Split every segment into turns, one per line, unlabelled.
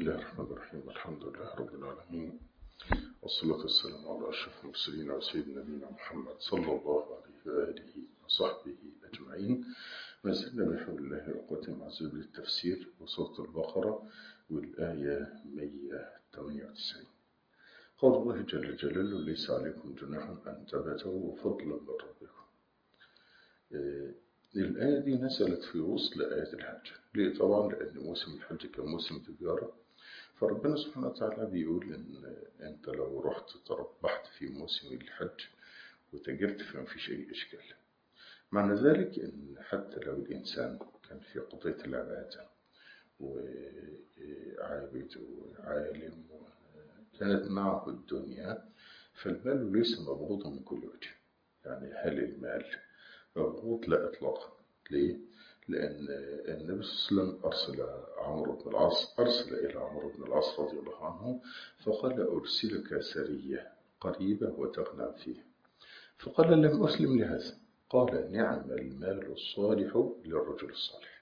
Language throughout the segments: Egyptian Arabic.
الله الرحمن الرحيم الحمد لله رب العالمين والصلاة والسلام على أشرف المرسلين وسيد نبينا محمد صلى الله عليه وآله وصحبه أجمعين ما زلنا بحول الله وقوته مع زبد التفسير وصوت البقرة والآية 198 قال الله جل جلاله ليس عليكم جناح أن تبتغوا فضلا من ربكم الآية دي نزلت في وصل آية الحج ليه طبعا لأن موسم الحج كان موسم تجارة فربنا سبحانه وتعالى بيقول إن أنت لو رحت تربحت في موسم الحج وتجرت فما فيش أي إشكال معنى ذلك إن حتى لو الإنسان كان في قضية العبادة وعابد وعالم كانت معه الدنيا فالمال ليس مبغوضا من كل وجه يعني هل المال مبغوض لا إطلاقا ليه؟ لأن النبي صلى الله عليه وسلم أرسل عمرو بن العاص أرسل إلى عمرو بن العاص رضي الله عنه فقال أرسلك سرية قريبة وتغنى فيه فقال لم أسلم لهذا قال نعم المال الصالح للرجل الصالح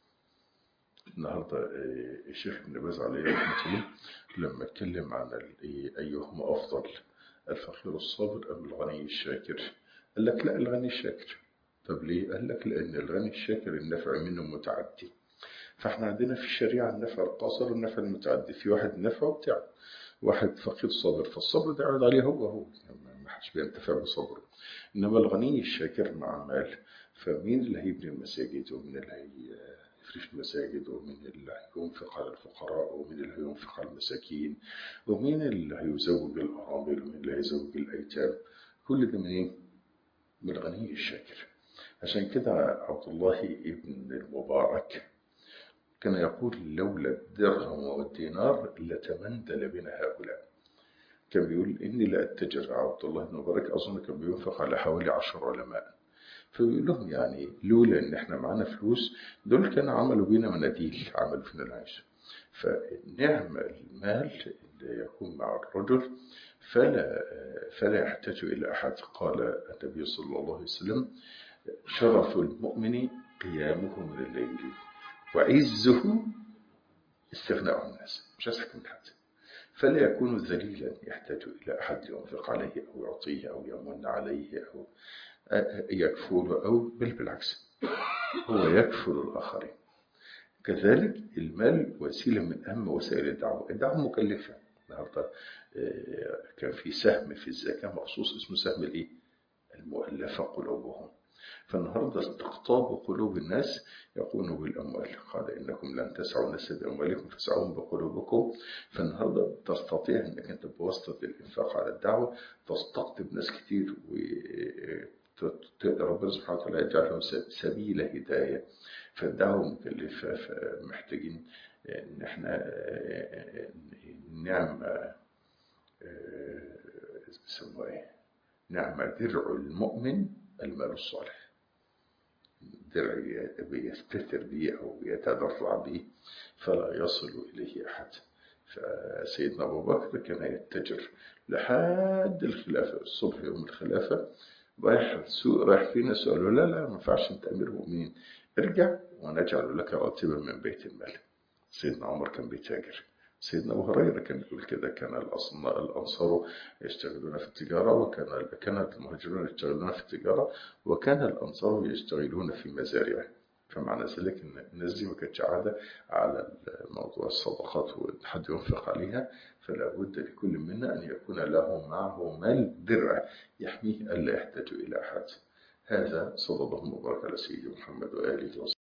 النهاردة الشيخ ابن باز عليه رحمة الله لما اتكلم عن أيهما أفضل الفقير الصابر أم الغني الشاكر قال لك لا الغني الشاكر طب ليه؟ قال لك لأن الغني الشاكر النفع منه متعدي فاحنا عندنا في الشريعة النفع القاصر والنفع المتعدي في واحد نفع بتاعه واحد فقير صابر فالصبر ده يعود عليه هو هو ما حدش بينتفع بصبره إنما الغني الشاكر مع مال فمين اللي هيبني المساجد ومين اللي هيفرش المساجد ومين اللي هينفق على الفقراء ومين اللي هينفق على المساكين ومين اللي هيزوج الأرامل ومين اللي هيزوج الأيتام كل ده من إيه؟ من الغني الشاكر عشان كده عبد الله ابن المبارك كان يقول لولا الدرهم والدينار لتمندل بنا هؤلاء كان بيقول إني لا أتجر عبد الله بن المبارك أظن كان بينفق على حوالي عشر علماء فبيقول لهم يعني لولا إن إحنا معانا فلوس دول كانوا عملوا بينا مناديل عملوا فينا العيش فنعم المال اللي يكون مع الرجل فلا فلا يحتاج إلى أحد قال النبي صلى الله عليه وسلم شرف المؤمن قيامه من الليل وعزه استغناء عن الناس مش أسحك من حد فلا يكون ذليلا يحتاج إلى أحد ينفق عليه أو يعطيه أو يمن عليه أو يكفل أو بل بالعكس هو يكفل الآخرين كذلك المال وسيلة من أهم وسائل الدعوة الدعوة مكلفة النهارده كان في سهم في الزكاة مخصوص اسمه سهم الإيه؟ المؤلفة قلوبهم فالنهاردة استقطاب قلوب الناس يكون بالأموال قال إنكم لن تسعوا الناس بأموالكم فسعوهم بقلوبكم فالنهاردة تستطيع أنك أنت بواسطة الإنفاق على الدعوة تستقطب ناس كتير وربنا سبحانه وتعالى يجعلهم سبيل هداية فالدعوة مكلفة فمحتاجين إن احنا نعم بيسموها ايه؟ نعم درع المؤمن المال الصالح درع بيستتر به أو يتدرع به فلا يصل إليه أحد فسيدنا أبو بكر كان يتجر لحد الخلافة الصبح يوم الخلافة رايح السوق رايح في ناس قالوا لا لا ما ينفعش أنت أمير المؤمنين ارجع ونجعل لك راتبا من بيت المال سيدنا عمر كان بيتاجر سيدنا أبو هريرة كان يقول كده كان الأنصار يشتغلون في التجارة وكان كانت المهاجرون يشتغلون في التجارة وكان الأنصار يشتغلون في مزارع فمعنى ذلك أن الناس دي ما كانتش عادة على موضوع الصدقات وحد ينفق عليها فلا بد لكل منا أن يكون له معه مال درع يحميه ألا يحتاج إلى أحد هذا صلى الله وبارك على سيدنا محمد وآله وصحبه